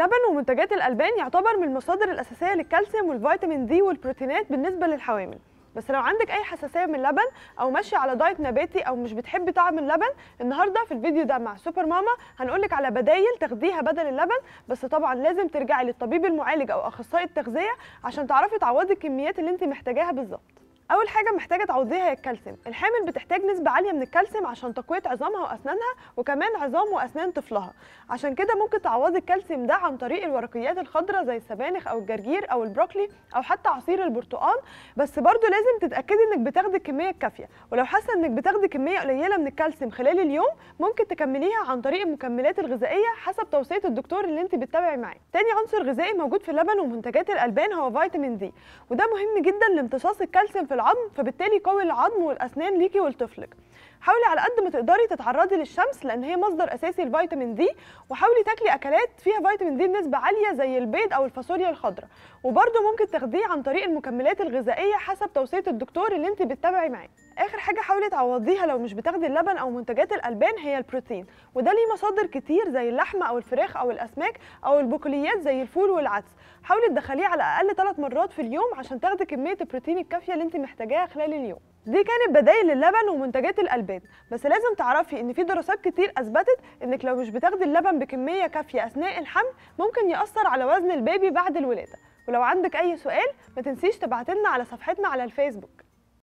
اللبن ومنتجات الألبان يعتبر من المصادر الأساسية للكالسيوم والفيتامين دي والبروتينات بالنسبة للحوامل بس لو عندك أي حساسية من اللبن أو ماشية على دايت نباتي أو مش بتحبي طعم اللبن النهاردة في الفيديو ده مع سوبر ماما هنقولك على بدايل تاخديها بدل اللبن بس طبعا لازم ترجعي للطبيب المعالج أو أخصائي التغذية عشان تعرفي تعوضي الكميات اللي انت محتاجاها بالظبط اول حاجه محتاجه تعوضيها هي الكالسيوم الحامل بتحتاج نسبه عاليه من الكالسيوم عشان تقويه عظامها واسنانها وكمان عظام واسنان طفلها عشان كده ممكن تعوضي الكالسيوم ده عن طريق الورقيات الخضراء زي السبانخ او الجرجير او البروكلي او حتى عصير البرتقال بس برضو لازم تتاكدي انك بتاخدي الكميه الكافيه ولو حاسه انك بتاخدي كميه قليله من الكالسيوم خلال اليوم ممكن تكمليها عن طريق المكملات الغذائيه حسب توصيه الدكتور اللي انت بتتابعي معاه تاني عنصر غذائي موجود في اللبن ومنتجات الالبان هو فيتامين دي وده مهم جدا لامتصاص الكالسيوم في العظم فبالتالي يقوي العظم والاسنان ليكي ولطفلك حاولي على قد ما تقدري تتعرضي للشمس لان هي مصدر اساسي للفيتامين دي وحاولي تاكلي اكلات فيها فيتامين دي بنسبه عاليه زي البيض او الفاصوليا الخضراء وبرده ممكن تاخديه عن طريق المكملات الغذائيه حسب توصيه الدكتور اللي انت بتتابعي معاه اخر حاجه حاولي تعوضيها لو مش بتاخدي اللبن او منتجات الالبان هي البروتين وده ليه مصادر كتير زي اللحمه او الفراخ او الاسماك او البقوليات زي الفول والعدس حاولي تدخليه على الاقل 3 مرات في اليوم عشان تاخدي كميه البروتين الكافيه اللي انت محتاجاها خلال اليوم دي كانت بدايل اللبن ومنتجات الالبان بس لازم تعرفي ان في دراسات كتير اثبتت انك لو مش بتاخدي اللبن بكميه كافيه اثناء الحمل ممكن ياثر على وزن البيبي بعد الولاده ولو عندك اي سؤال ما تنسيش تبعتلنا على صفحتنا على الفيسبوك